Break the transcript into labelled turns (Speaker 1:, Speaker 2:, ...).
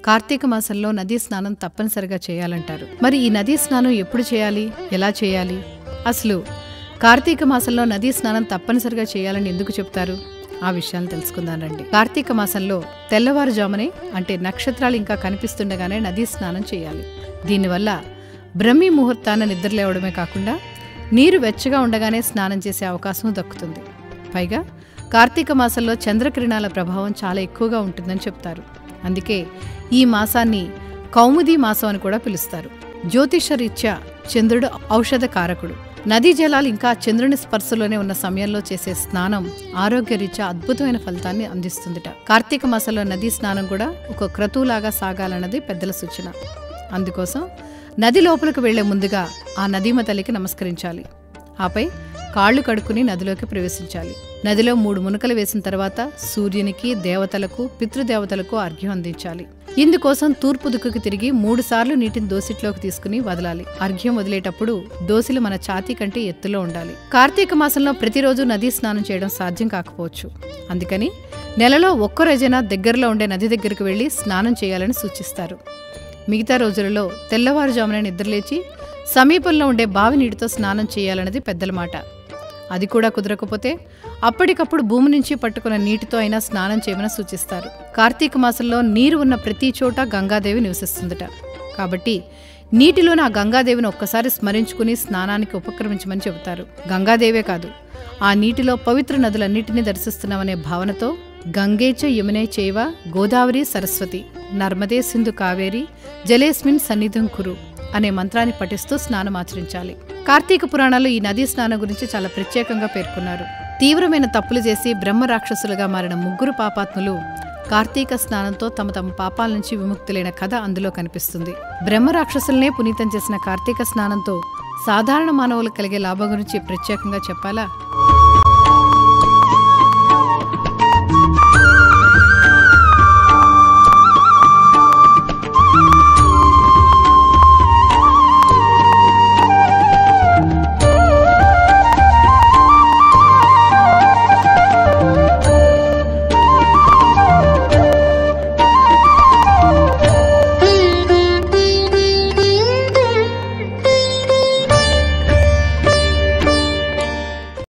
Speaker 1: కార్తీక మాసంలో నదీ స్నానం తప్పనిసరిగా చేయాలంటారు మరి ఈ నదీ స్నానం ఎప్పుడు చేయాలి ఎలా చేయాలి అసలు కార్తీక మాసంలో నదీ స్నానం తప్పనిసరిగా చేయాలని ఎందుకు చెప్తారు ఆ విషయాలు తెలుసుకుందాం రండి కార్తీక మాసంలో తెల్లవారుజామునే అంటే నక్షత్రాలు ఇంకా కనిపిస్తుండగానే నదీ స్నానం చేయాలి దీనివల్ల బ్రహ్మీ ముహూర్తాన నిద్రలేవడమే కాకుండా నీరు వెచ్చగా ఉండగానే స్నానం చేసే అవకాశం దక్కుతుంది పైగా కార్తీక మాసంలో చంద్రకిరణాల ప్రభావం చాలా ఎక్కువగా ఉంటుందని చెప్తారు అందుకే ఈ మాసాన్ని కౌముది మాసం అని కూడా పిలుస్తారు జ్యోతిష రీత్యా చంద్రుడు ఔషధ కారకుడు నదీ జలాలు ఇంకా చంద్రుని స్పర్శలోనే ఉన్న సమయంలో చేసే స్నానం ఆరోగ్య రీత్యా అద్భుతమైన ఫలితాన్ని అందిస్తుందిట కార్తీక మాసంలో నదీ స్నానం కూడా ఒక క్రతువులాగా సాగాలన్నది పెద్దల సూచన అందుకోసం నది లోపలికి వెళ్లే ముందుగా ఆ నదీమ తల్లికి నమస్కరించాలి ఆపై కాళ్ళు కడుక్కుని నదిలోకి ప్రవేశించాలి నదిలో మూడు మునకలు వేసిన తర్వాత సూర్యునికి దేవతలకు పితృదేవతలకు అర్ఘ్యం అందించాలి ఇందుకోసం తూర్పు దిక్కుకు తిరిగి మూడు సార్లు నీటిని దోసిట్లోకి తీసుకుని వదలాలి అర్ఘ్యం వదిలేటప్పుడు దోసిలు మన ఛాతీ కంటే ఎత్తులో ఉండాలి కార్తీక మాసంలో ప్రతిరోజు నదీ స్నానం చేయడం సాధ్యం కాకపోవచ్చు అందుకని నెలలో ఒక్క రోజైనా దగ్గరలో ఉండే నది దగ్గరకు వెళ్లి స్నానం చేయాలని సూచిస్తారు మిగతా రోజులలో తెల్లవారుజామున నిద్రలేచి సమీపంలో ఉండే బావి నీటితో స్నానం చేయాలన్నది పెద్దల మాట అది కూడా కుదరకపోతే అప్పటికప్పుడు భూమి నుంచి పట్టుకున్న నీటితో అయినా స్నానం చేయమని సూచిస్తారు కార్తీక మాసంలో నీరు ఉన్న ప్రతి చోట గంగాదేవి నివసిస్తుందట కాబట్టి నీటిలోని ఆ గంగాదేవిని ఒక్కసారి స్మరించుకుని స్నానానికి ఉపక్రమించమని చెబుతారు గంగాదేవే కాదు ఆ నీటిలో పవిత్ర నదులన్నిటినీ దర్శిస్తున్నామనే భావనతో గంగేచ యమునే చైవ గోదావరి సరస్వతి నర్మదే సింధు కావేరి జలేస్మిన్ సన్నిధం కురు అనే మంత్రాన్ని పఠిస్తూ స్నానం ఆచరించాలి కార్తీక పురాణాలు ఈ నదీ స్నానం గురించి చాలా ప్రత్యేకంగా పేర్కొన్నారు తీవ్రమైన తప్పులు చేసి బ్రహ్మ రాక్షసులుగా మారిన ముగ్గురు పాపాత్ములు కార్తీక స్నానంతో తమ తమ పాపాల నుంచి విముక్తులైన కథ అందులో కనిపిస్తుంది బ్రహ్మ రాక్షసులనే పునీతం చేసిన కార్తీక స్నానంతో సాధారణ మానవులకు కలిగే లాభం గురించి ప్రత్యేకంగా చెప్పాలా